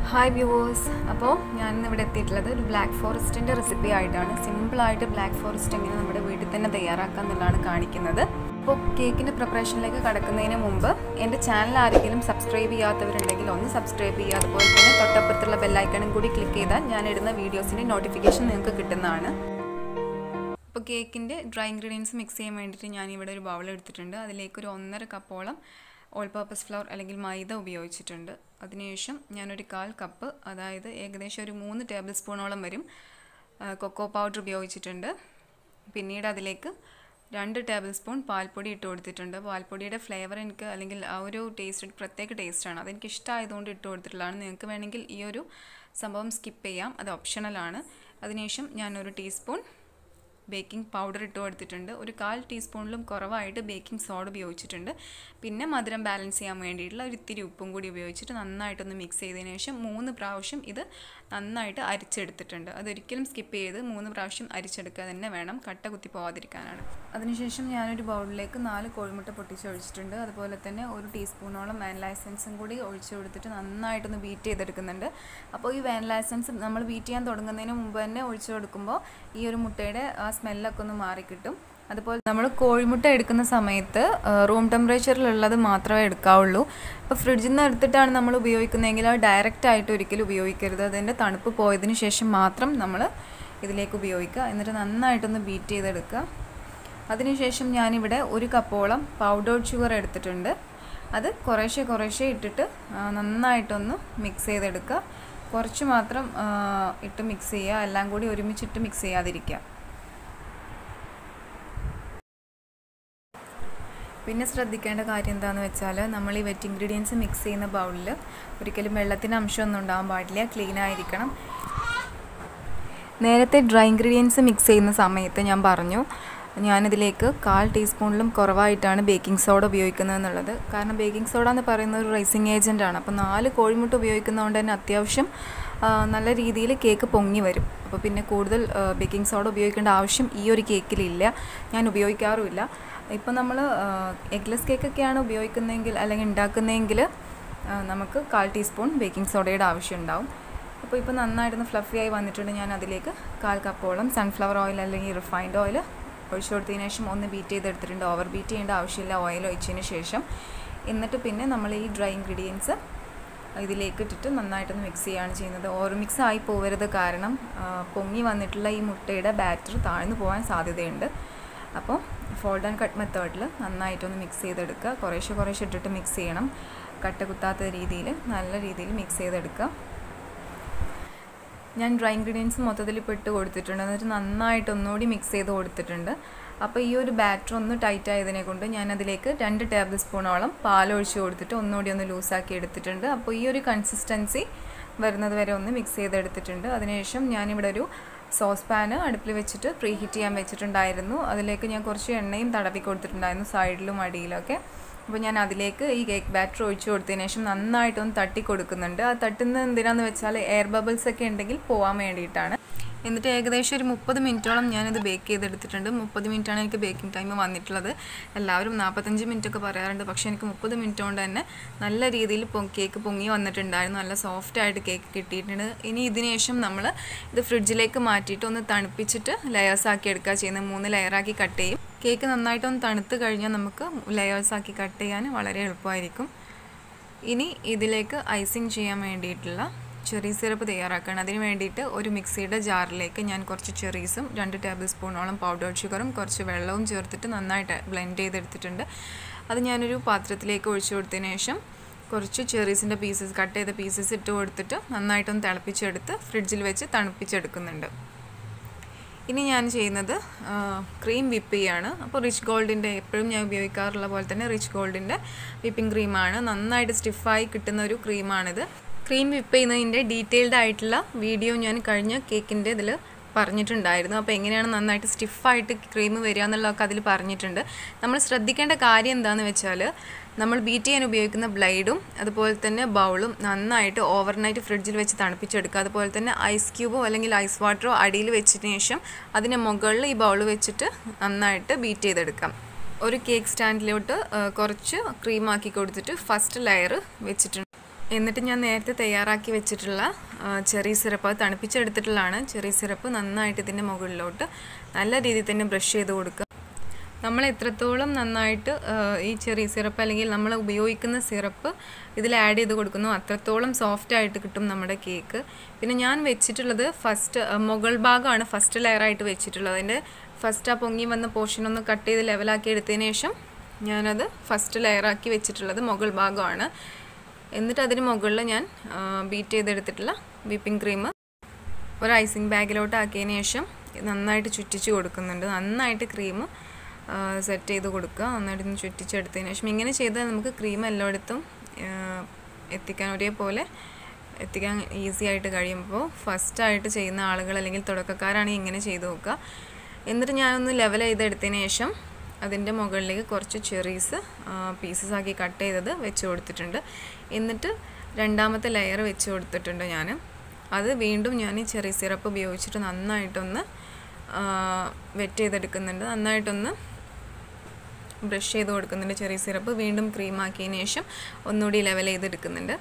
hi viewers അപ്പോൾ ഞാനിന്ന് ഇവിടെ എത്തിയിട്ടുള്ളത് ഒരു ബ്ലാക്ക് ഫോറസ്റ്റിൻ്റെ റെസിപ്പി ആയിട്ടാണ് സിമ്പിളായിട്ട് ബ്ലാക്ക് ഫോറസ്റ്റ് എങ്ങനെ നമ്മുടെ വീട്ടിൽ തന്നെ തയ്യാറാക്കാം എന്നുള്ളതാണ് കാണിക്കുന്നത് അപ്പോൾ കേക്കിൻ്റെ പ്രിപ്പറേഷനിലേക്ക് കടക്കുന്നതിന് മുമ്പ് എൻ്റെ ചാനൽ ആരെങ്കിലും സബ്സ്ക്രൈബ് ചെയ്യാത്തവരുണ്ടെങ്കിൽ ഒന്ന് സബ്സ്ക്രൈബ് ചെയ്യുക അതുപോലെ തന്നെ തൊട്ടപ്പുറത്തുള്ള ബെല്ലൈക്കണും കൂടി ക്ലിക്ക് ചെയ്താൽ ഞാൻ ഇടുന്ന വീഡിയോസിൻ്റെ നോട്ടിഫിക്കേഷൻ നിങ്ങൾക്ക് കിട്ടുന്നതാണ് അപ്പോൾ കേക്കിൻ്റെ ഡ്രൈ ഇൻഗ്രീഡിയൻസ് മിക്സ് ചെയ്യാൻ വേണ്ടിയിട്ട് ഞാനിവിടെ ഒരു ബൗൾ എടുത്തിട്ടുണ്ട് അതിലേക്ക് ഒരു ഒന്നര കപ്പോളം ഓൾ പർപ്പസ് ഫ്ലവർ അല്ലെങ്കിൽ മൈദ ഉപയോഗിച്ചിട്ടുണ്ട് അതിനുശേഷം ഞാനൊരു കാൽ കപ്പ് അതായത് ഏകദേശം ഒരു മൂന്ന് ടേബിൾ സ്പൂണോളം വരും കൊക്കോ പൗഡർ ഉപയോഗിച്ചിട്ടുണ്ട് പിന്നീട് അതിലേക്ക് രണ്ട് ടേബിൾ സ്പൂൺ പാൽപ്പൊടി ഇട്ട് കൊടുത്തിട്ടുണ്ട് പാൽപ്പൊടിയുടെ ഫ്ലേവർ എനിക്ക് അല്ലെങ്കിൽ ആ ഒരു ടേസ്റ്റ് പ്രത്യേക ടേസ്റ്റാണ് അതെനിക്ക് ഇഷ്ടമായതുകൊണ്ട് ഇട്ട് കൊടുത്തിട്ടുള്ളതാണ് നിങ്ങൾക്ക് വേണമെങ്കിൽ ഈ ഒരു സംഭവം സ്കിപ്പ് ചെയ്യാം അത് ഓപ്ഷണലാണ് അതിനുശേഷം ഞാനൊരു ടീസ്പൂൺ ബേക്കിംഗ് പൗഡർ ഇട്ട് കൊടുത്തിട്ടുണ്ട് ഒരു കാൽ ടീസ്പൂണിലും കുറവായിട്ട് ബേക്കിംഗ് സോഡ ഉപയോഗിച്ചിട്ടുണ്ട് പിന്നെ മധുരം ബാലൻസ് ചെയ്യാൻ വേണ്ടിയിട്ടുള്ള ഒരു ഇത്തിരി ഉപ്പും കൂടി ഉപയോഗിച്ചിട്ട് നന്നായിട്ടൊന്ന് മിക്സ് ചെയ്തതിന് ശേഷം മൂന്ന് പ്രാവശ്യം ഇത് നന്നായിട്ട് അരിച്ചെടുത്തിട്ടുണ്ട് അതൊരിക്കലും സ്കിപ്പ് ചെയ്ത് മൂന്ന് പ്രാവശ്യം അരിച്ചെടുക്കുക തന്നെ വേണം കട്ട കുത്തി പോവാതിരിക്കാനാണ് അതിനുശേഷം ഞാനൊരു ബൗളിലേക്ക് നാല് കോഴിമുട്ട പൊട്ടിച്ചൊഴിച്ചിട്ടുണ്ട് അതുപോലെ തന്നെ ഒരു ടീസ്പൂണോളം വാനില എസൻസും കൂടി ഒഴിച്ചു കൊടുത്തിട്ട് നന്നായിട്ടൊന്ന് ബീറ്റ് ചെയ്തെടുക്കുന്നുണ്ട് അപ്പോൾ ഈ വാനില എസൻസ് നമ്മൾ ബീറ്റ് ചെയ്യാൻ തുടങ്ങുന്നതിന് മുമ്പ് തന്നെ ഒഴിച്ചു കൊടുക്കുമ്പോൾ ഈ ഒരു മുട്ടയുടെ ആ സ്മെല്ലൊക്കെ ഒന്ന് മാറിക്കിട്ടും അതുപോലെ നമ്മൾ കോഴിമുട്ട എടുക്കുന്ന സമയത്ത് റൂം ടെമ്പറേച്ചറിലുള്ളത് മാത്രമേ എടുക്കാവുള്ളൂ ഇപ്പോൾ ഫ്രിഡ്ജിൽ നിന്ന് എടുത്തിട്ടാണ് നമ്മൾ ഉപയോഗിക്കുന്നതെങ്കിൽ അത് ഡയറക്റ്റ് ആയിട്ട് ഒരിക്കലും ഉപയോഗിക്കരുത് അതിൻ്റെ തണുപ്പ് പോയതിന് ശേഷം മാത്രം നമ്മൾ ഇതിലേക്ക് ഉപയോഗിക്കുക എന്നിട്ട് നന്നായിട്ടൊന്ന് ബീറ്റ് ചെയ്തെടുക്കുക അതിനുശേഷം ഞാനിവിടെ ഒരു കപ്പോളം പൗഡേർഡ് ഷുഗർ എടുത്തിട്ടുണ്ട് അത് കുറേശ്ശെ കുറേശ്ശെ ഇട്ടിട്ട് നന്നായിട്ടൊന്ന് മിക്സ് ചെയ്തെടുക്കുക കുറച്ച് മാത്രം ഇട്ട് മിക്സ് ചെയ്യുക എല്ലാം കൂടി ഒരുമിച്ചിട്ട് മിക്സ് ചെയ്യാതിരിക്കുക പിന്നെ ശ്രദ്ധിക്കേണ്ട കാര്യം എന്താണെന്ന് വെച്ചാൽ നമ്മൾ ഈ വെറ്റ് ഇൻഗ്രീഡിയൻസ് മിക്സ് ചെയ്യുന്ന ബൗളിൽ ഒരിക്കലും വെള്ളത്തിൻ്റെ അംശമൊന്നും ഉണ്ടാകാൻ പാടില്ല ക്ലീൻ ആയിരിക്കണം നേരത്തെ ഡ്രൈ ഇൻഗ്രീഡിയൻസ് മിക്സ് ചെയ്യുന്ന സമയത്ത് ഞാൻ പറഞ്ഞു ഞാനിതിലേക്ക് കാൽ ടീസ്പൂണിലും കുറവായിട്ടാണ് ബേക്കിംഗ് സോഡ ഉപയോഗിക്കുന്നത് എന്നുള്ളത് കാരണം ബേക്കിംഗ് സോഡ എന്ന് പറയുന്ന ഒരു റൈസിങ് ഏജൻ്റ് ആണ് അപ്പോൾ നാല് കോഴിമുട്ട ഉപയോഗിക്കുന്നതുകൊണ്ട് തന്നെ അത്യാവശ്യം നല്ല രീതിയിൽ കേക്ക് പൊങ്ങി വരും അപ്പോൾ പിന്നെ കൂടുതൽ ബേക്കിംഗ് സോഡ ഉപയോഗിക്കേണ്ട ആവശ്യം ഈ ഒരു കേക്കിലില്ല ഞാൻ ഉപയോഗിക്കാറുമില്ല ഇപ്പോൾ നമ്മൾ എഗ്ലെസ് കേക്കൊക്കെയാണ് ഉപയോഗിക്കുന്നതെങ്കിൽ അല്ലെങ്കിൽ ഉണ്ടാക്കുന്നതെങ്കിൽ നമുക്ക് കാൽ ടീസ്പൂൺ ബേക്കിംഗ് സോഡയുടെ ആവശ്യം ഉണ്ടാവും അപ്പോൾ ഇപ്പോൾ നന്നായിട്ടൊന്ന് ഫ്ലഫി ആയി വന്നിട്ടുണ്ട് ഞാൻ അതിലേക്ക് കാൽ കപ്പോളം സൺഫ്ലവർ ഓയിൽ അല്ലെങ്കിൽ റിഫൈൻഡ് ഓയിൽ ഒഴിച്ചു കൊടുത്തതിന് ശേഷം ഒന്ന് ബീറ്റ് ചെയ്തെടുത്തിട്ടുണ്ട് ഓവർ ബീറ്റ് ചെയ്യേണ്ട ആവശ്യമില്ല ഓയിൽ ഒഴിച്ചതിന് ശേഷം എന്നിട്ട് പിന്നെ നമ്മൾ ഈ ഡ്രൈ ഇൻഗ്രീഡിയൻസ് ഇതിലേക്ക് ഇട്ടിട്ട് നന്നായിട്ടൊന്ന് മിക്സ് ചെയ്യുകയാണ് ചെയ്യുന്നത് ഓവർ മിക്സ് ആയി പോകരുത് കാരണം പൊങ്ങി വന്നിട്ടുള്ള ഈ മുട്ടയുടെ ബാറ്റർ താഴ്ന്നു പോകാൻ സാധ്യതയുണ്ട് അപ്പോൾ ഫോൾഡ് ആൻഡ് കട്ട് മെത്തേഡിൽ നന്നായിട്ടൊന്ന് മിക്സ് ചെയ്തെടുക്കുക കുറേശ്ശെ കുറേശ്ശെ ഇട്ടിട്ട് മിക്സ് ചെയ്യണം കട്ട കുത്താത്ത രീതിയിൽ നല്ല രീതിയിൽ മിക്സ് ചെയ്തെടുക്കുക ഞാൻ ഡ്രൈ ഇൻഗ്രീഡിയൻസ് മൊത്തത്തിൽ ഇപ്പോൾ ഇട്ട് കൊടുത്തിട്ടുണ്ട് എന്നിട്ട് നന്നായിട്ട് ഒന്നുകൂടി മിക്സ് ചെയ്ത് കൊടുത്തിട്ടുണ്ട് അപ്പോൾ ഈ ഒരു ബാറ്റർ ഒന്ന് ടൈറ്റ് ആയതിനെ കൊണ്ട് ഞാൻ അതിലേക്ക് രണ്ട് ടേബിൾ സ്പൂണോളം പാലൊഴിച്ച് കൊടുത്തിട്ട് ഒന്നുകൂടി ഒന്ന് ലൂസാക്കി എടുത്തിട്ടുണ്ട് അപ്പോൾ ഈ ഒരു കൺസിസ്റ്റൻസി വരുന്നത് വരെ ഒന്ന് മിക്സ് ചെയ്തെടുത്തിട്ടുണ്ട് അതിനുശേഷം ഞാനിവിടെ ഒരു സോസ് പാന് അടുപ്പിൽ വെച്ചിട്ട് പ്രീ ഹീറ്റ് ചെയ്യാൻ വെച്ചിട്ടുണ്ടായിരുന്നു അതിലേക്ക് ഞാൻ കുറച്ച് എണ്ണയും തടവി കൊടുത്തിട്ടുണ്ടായിരുന്നു സൈഡിലും അടിയിലൊക്കെ അപ്പോൾ ഞാൻ അതിലേക്ക് ഈ കേക്ക് ബാറ്റർ ഒഴിച്ചു കൊടുത്തതിന് ശേഷം നന്നായിട്ടൊന്ന് തട്ടി കൊടുക്കുന്നുണ്ട് ആ തട്ടുന്നത് എന്തിനാന്ന് വെച്ചാൽ എയർ ബബിൾസ് ഒക്കെ ഉണ്ടെങ്കിൽ പോകാൻ വേണ്ടിയിട്ടാണ് എന്നിട്ട് ഏകദേശം ഒരു മുപ്പത് മിനിറ്റോളം ഞാനിത് ബേക്ക് ചെയ്തെടുത്തിട്ടുണ്ട് മുപ്പത് മിനിറ്റാണ് എനിക്ക് ബേക്കിംഗ് ടൈം വന്നിട്ടുള്ളത് എല്ലാവരും നാൽപ്പത്തഞ്ച് മിനിറ്റ് ഒക്കെ പറയാറുണ്ട് പക്ഷേ എനിക്ക് മുപ്പത് മിനിറ്റ് കൊണ്ട് തന്നെ നല്ല രീതിയിൽ കേക്ക് പൊങ്ങി വന്നിട്ടുണ്ടായിരുന്നു നല്ല സോഫ്റ്റ് ആയിട്ട് കേക്ക് കിട്ടിയിട്ടുണ്ട് ഇനി ഇതിന് ശേഷം നമ്മൾ ഇത് ഫ്രിഡ്ജിലേക്ക് മാറ്റിയിട്ട് ഒന്ന് തണുപ്പിച്ചിട്ട് ലെയേഴ്സ് ആക്കി എടുക്കുക ചെയ്യുന്നത് മൂന്ന് ലെയറാക്കി കട്ട് ചെയ്യും കേക്ക് നന്നായിട്ടൊന്ന് തണുത്ത് കഴിഞ്ഞാൽ നമുക്ക് ലെയേഴ്സ് ആക്കി കട്ട് ചെയ്യാൻ വളരെ എളുപ്പമായിരിക്കും ഇനി ഇതിലേക്ക് ഐസിങ് ചെയ്യാൻ വേണ്ടിയിട്ടുള്ള ചെറി സിറപ്പ് തയ്യാറാക്കണം അതിന് വേണ്ടിയിട്ട് ഒരു മിക്സിയുടെ ജാറിലേക്ക് ഞാൻ കുറച്ച് ചെറീസും രണ്ട് ടേബിൾ സ്പൂണോളം പൗഡേർഡ് ഷുഗറും കുറച്ച് വെള്ളവും ചേർത്തിട്ട് നന്നായിട്ട് ബ്ലെൻഡ് ചെയ്തെടുത്തിട്ടുണ്ട് അത് ഞാനൊരു പാത്രത്തിലേക്ക് ഒഴിച്ചു കൊടുത്തതിന് ശേഷം കുറച്ച് ചെറീസിൻ്റെ പീസസ് കട്ട് ചെയ്ത പീസസ് ഇട്ട് കൊടുത്തിട്ട് നന്നായിട്ടൊന്ന് തിളപ്പിച്ചെടുത്ത് ഫ്രിഡ്ജിൽ വെച്ച് തണുപ്പിച്ചെടുക്കുന്നുണ്ട് ഇനി ഞാൻ ചെയ്യുന്നത് ക്രീം വിപ്പ് ചെയ്യാണ് അപ്പോൾ റിച്ച് ഗോൾഡിൻ്റെ എപ്പോഴും ഞാൻ ഉപയോഗിക്കാറുള്ള പോലെ തന്നെ റിച്ച് ഗോൾഡിൻ്റെ വിപ്പിംഗ് ക്രീമാണ് നന്നായിട്ട് സ്റ്റിഫായി കിട്ടുന്ന ഒരു ക്രീമാണിത് ക്രീം വിപ്പ് ചെയ്യുന്നതിൻ്റെ ഡീറ്റെയിൽഡ് ആയിട്ടുള്ള വീഡിയോ ഞാൻ കഴിഞ്ഞ കേക്കിൻ്റെ ഇതിൽ പറഞ്ഞിട്ടുണ്ടായിരുന്നു അപ്പോൾ എങ്ങനെയാണ് നന്നായിട്ട് സ്റ്റിഫായിട്ട് ക്രീം വരിക എന്നുള്ളതൊക്കെ അതിൽ പറഞ്ഞിട്ടുണ്ട് നമ്മൾ ശ്രദ്ധിക്കേണ്ട കാര്യം എന്താണെന്ന് വെച്ചാൽ നമ്മൾ ബീറ്റ് ചെയ്യാൻ ഉപയോഗിക്കുന്ന ബ്ലൈഡും അതുപോലെ തന്നെ ബൗളും നന്നായിട്ട് ഓവർനൈറ്റ് ഫ്രിഡ്ജിൽ വെച്ച് തണുപ്പിച്ചെടുക്കുക അതുപോലെ തന്നെ ഐസ് ക്യൂബോ അല്ലെങ്കിൽ ഐസ് വാട്ടറോ അടിയിൽ വെച്ചതിന് ശേഷം അതിന് മുകളിൽ ഈ ബൗൾ വെച്ചിട്ട് നന്നായിട്ട് ബീറ്റ് ചെയ്തെടുക്കാം ഒരു കേക്ക് സ്റ്റാൻഡിലോട്ട് കുറച്ച് ക്രീമാക്കി കൊടുത്തിട്ട് ഫസ്റ്റ് ലെയർ വെച്ചിട്ടുണ്ട് എന്നിട്ട് ഞാൻ നേരത്തെ തയ്യാറാക്കി വെച്ചിട്ടുള്ള ചെറിയ സിറപ്പ് അത് തണുപ്പിച്ചെടുത്തിട്ടുള്ളതാണ് ചെറിയ സിറപ്പ് നന്നായിട്ട് ഇതിൻ്റെ മുകളിലോട്ട് നല്ല രീതിയിൽ തന്നെ ബ്രഷ് ചെയ്ത് കൊടുക്കുക നമ്മൾ എത്രത്തോളം നന്നായിട്ട് ഈ ചെറിയ സിറപ്പ് അല്ലെങ്കിൽ നമ്മൾ ഉപയോഗിക്കുന്ന സിറപ്പ് ഇതിൽ ആഡ് ചെയ്ത് കൊടുക്കുന്നു അത്രത്തോളം സോഫ്റ്റ് ആയിട്ട് കിട്ടും നമ്മുടെ കേക്ക് പിന്നെ ഞാൻ വെച്ചിട്ടുള്ളത് ഫസ്റ്റ് മുകൾ ഭാഗമാണ് ഫസ്റ്റ് ലെയറായിട്ട് വെച്ചിട്ടുള്ളത് അതിൻ്റെ ഫസ്റ്റ് ആ പൊങ്ങി വന്ന പോർഷൻ ഒന്ന് കട്ട് ചെയ്ത് ലെവലാക്കി എടുത്തതിന് ശേഷം ഞാനത് ഫസ്റ്റ് ലെയറാക്കി വെച്ചിട്ടുള്ളത് മുകൾ ഭാഗമാണ് എന്നിട്ട് അതിന് മുകളിൽ ഞാൻ ബീറ്റ് ചെയ്തെടുത്തിട്ടുള്ള വിപ്പിംഗ് ക്രീം ഒരു ഐസിങ് ബാഗിലോട്ട് ആക്കിയതിന് ശേഷം നന്നായിട്ട് ചുറ്റിച്ച് കൊടുക്കുന്നുണ്ട് നന്നായിട്ട് ക്രീം സെറ്റ് ചെയ്ത് കൊടുക്കുക നന്നായിട്ട് ഒന്ന് ചുറ്റിച്ചെടുത്തതിന് ശേഷം ഇങ്ങനെ ചെയ്താൽ നമുക്ക് ക്രീം എല്ലായിടത്തും എത്തിക്കാൻ ഒരേപോലെ എത്തിക്കാൻ ഈസി ആയിട്ട് കഴിയുമ്പോൾ ഫസ്റ്റായിട്ട് ചെയ്യുന്ന ആളുകൾ അല്ലെങ്കിൽ തുടക്കക്കാരാണെങ്കിൽ ഇങ്ങനെ ചെയ്ത് നോക്കുക എന്നിട്ട് ഞാനൊന്ന് ലെവൽ ചെയ്തെടുത്തതിന് ശേഷം അതിൻ്റെ മുകളിലേക്ക് കുറച്ച് ചെറീസ് പീസസ് ആക്കി കട്ട് ചെയ്തത് വെച്ച് കൊടുത്തിട്ടുണ്ട് എന്നിട്ട് രണ്ടാമത്തെ ലെയർ വെച്ച് കൊടുത്തിട്ടുണ്ട് ഞാൻ അത് വീണ്ടും ഞാൻ ഈ ചെറിയ സിറപ്പ് ഉപയോഗിച്ചിട്ട് നന്നായിട്ടൊന്ന് വെറ്റ് ചെയ്തെടുക്കുന്നുണ്ട് നന്നായിട്ടൊന്ന് ബ്രഷ് ചെയ്ത് കൊടുക്കുന്നുണ്ട് ചെറിയ സിറപ്പ് വീണ്ടും ക്രീം ആക്കിയതിന് ശേഷം ഒന്നുകൂടി ലെവൽ ചെയ്തെടുക്കുന്നുണ്ട്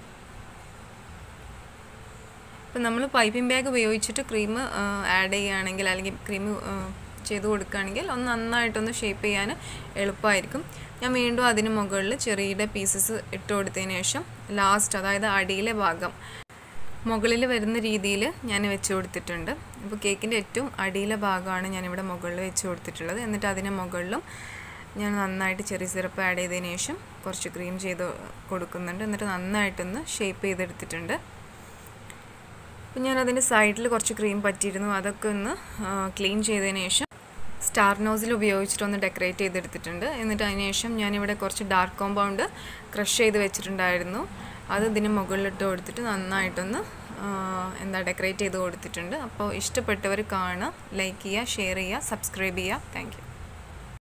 ഇപ്പം നമ്മൾ പൈപ്പിംഗ് ബാഗ് ഉപയോഗിച്ചിട്ട് ക്രീം ആഡ് ചെയ്യുകയാണെങ്കിൽ അല്ലെങ്കിൽ ക്രീം ചെയ്ത് കൊടുക്കുകയാണെങ്കിൽ ഒന്ന് നന്നായിട്ടൊന്ന് ഷേപ്പ് ചെയ്യാൻ എളുപ്പമായിരിക്കും ഞാൻ വീണ്ടും അതിന് മുകളിൽ ചെറിയുടെ പീസസ് ഇട്ട് കൊടുത്തതിന് ശേഷം ലാസ്റ്റ് അതായത് അടിയിലെ ഭാഗം മുകളിൽ വരുന്ന രീതിയിൽ ഞാൻ വെച്ച് കൊടുത്തിട്ടുണ്ട് അപ്പോൾ കേക്കിൻ്റെ ഏറ്റവും അടിയിലെ ഭാഗമാണ് ഞാനിവിടെ മുകളിൽ വെച്ച് കൊടുത്തിട്ടുള്ളത് എന്നിട്ട് അതിന് മുകളിലും ഞാൻ നന്നായിട്ട് ചെറിയ സിറപ്പ് ആഡ് ചെയ്തതിന് ശേഷം കുറച്ച് ക്രീം ചെയ്ത് കൊടുക്കുന്നുണ്ട് എന്നിട്ട് നന്നായിട്ടൊന്ന് ഷേപ്പ് ചെയ്തെടുത്തിട്ടുണ്ട് അപ്പോൾ ഞാൻ അതിൻ്റെ സൈഡിൽ കുറച്ച് ക്രീം പറ്റിയിരുന്നു അതൊക്കെ ഒന്ന് ക്ലീൻ ചെയ്തതിന് ശേഷം സ്റ്റാർ നോസിൽ ഉപയോഗിച്ചിട്ടൊന്ന് ഡെക്കറേറ്റ് ചെയ്തെടുത്തിട്ടുണ്ട് എന്നിട്ട് അതിന് ശേഷം ഞാനിവിടെ കുറച്ച് ഡാർക്ക് കോമ്പൗണ്ട് ക്രഷ് ചെയ്ത് വെച്ചിട്ടുണ്ടായിരുന്നു അത് ഇതിന് മുകളിലിട്ട് കൊടുത്തിട്ട് നന്നായിട്ടൊന്ന് എന്താ ഡെക്കറേറ്റ് ചെയ്ത് കൊടുത്തിട്ടുണ്ട് അപ്പോൾ ഇഷ്ടപ്പെട്ടവർ കാണുക ലൈക്ക് ചെയ്യുക ഷെയർ ചെയ്യുക സബ്സ്ക്രൈബ് ചെയ്യുക താങ്ക്